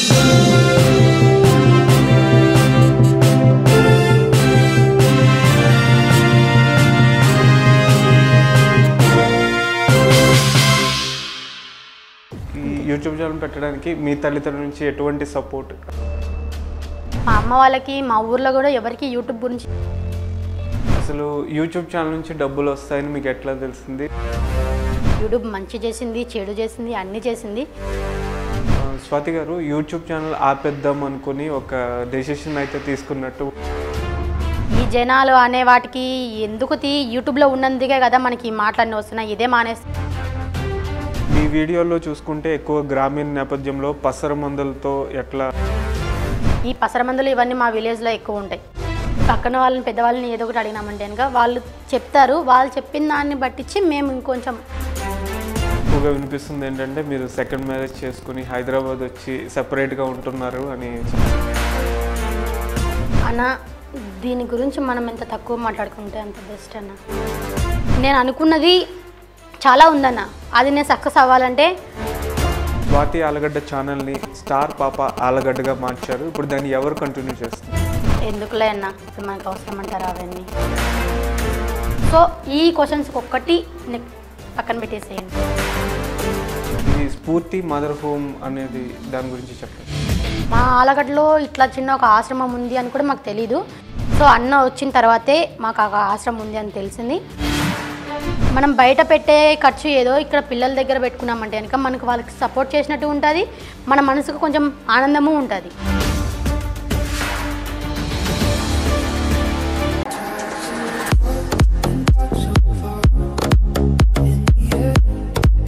ఈ YouTube channel పెట్టడానికి మీ తల్లిదండ్రుల నుంచి ఎటువంటి సపోర్ట్ మా అమ్మ వాళ్ళకి మా ఊర్లో కూడా ఎవరికి యూట్యూబ్ గురించి అసలు యూట్యూబ్ ఛానల్ నుంచి డబ్బులు వస్తాయని మీకు ఎట్లా తెలిసింది యూట్యూబ్ మంచి చేసింది చెడు చేసింది అన్నీ చేసింది ఆ, స్వాతి గారు యూట్యూబ్ ఛానల్ ఆపేద్దాం అనుకుని ఒక డెసిషన్ అయితే తీసుకున్నట్టు ఈ జనాలు అనే వాటికి ఎందుకు తీ యూట్యూబ్లో ఉన్నందుకే కదా మనకి ఈ మాటలన్నీ వస్తున్నాయి ఇదే మానేసి మీ వీడియోలో చూసుకుంటే ఎక్కువ గ్రామీణ నేపథ్యంలో పసర మందులతో ఎట్లా ఈ పసర మందులు ఇవన్నీ మా విలేజ్లో ఎక్కువ ఉంటాయి పక్కన వాళ్ళని పెద్దవాళ్ళని ఏదో ఒకటి అడిగినామంటే కనుక వాళ్ళు చెప్తారు వాళ్ళు చెప్పిన దాన్ని బట్టించి మేము ఇంకొంచెం ఎక్కువగా వినిపిస్తుంది ఏంటంటే మీరు సెకండ్ మ్యారేజ్ చేసుకుని హైదరాబాద్ వచ్చి సెపరేట్గా ఉంటున్నారు అని అన్న దీని గురించి మనం ఎంత తక్కువ మాట్లాడుకుంటే అంత బెస్ట్ అన్న నేను అనుకున్నది చాలా ఉందన్న అది నేను సక్సెస్ అవ్వాలంటే స్వాతి ఆలగడ్డ ఛానల్ని స్టార్ పాప ఆలగడ్డగా మార్చారు ఇప్పుడు దాన్ని ఎవరు కంటిన్యూ చేస్తున్నారు ఎందుకులే అన్న ఇప్పుడు మనకు అవసరం అంటారా అవన్నీ సో ఈ క్వశ్చన్స్కి ఒక్కటి నెక్ పక్కన పెట్టేసేయండి ఇది స్ఫూర్తి మదర్ హోమ్ అనేది దాని గురించి చెప్పండి మా ఆలగడ్డలో ఇట్లా చిన్న ఒక ఆశ్రమం ఉంది అని కూడా మాకు తెలీదు సో అన్న వచ్చిన తర్వాతే మాకు ఆ ఆశ్రమం ఉంది అని తెలిసింది మనం బయట పెట్టే ఖర్చు ఏదో ఇక్కడ పిల్లల దగ్గర పెట్టుకున్నామంటే కనుక మనకు వాళ్ళకి సపోర్ట్ చేసినట్టు ఉంటుంది మన మనసుకు కొంచెం ఆనందము ఉంటుంది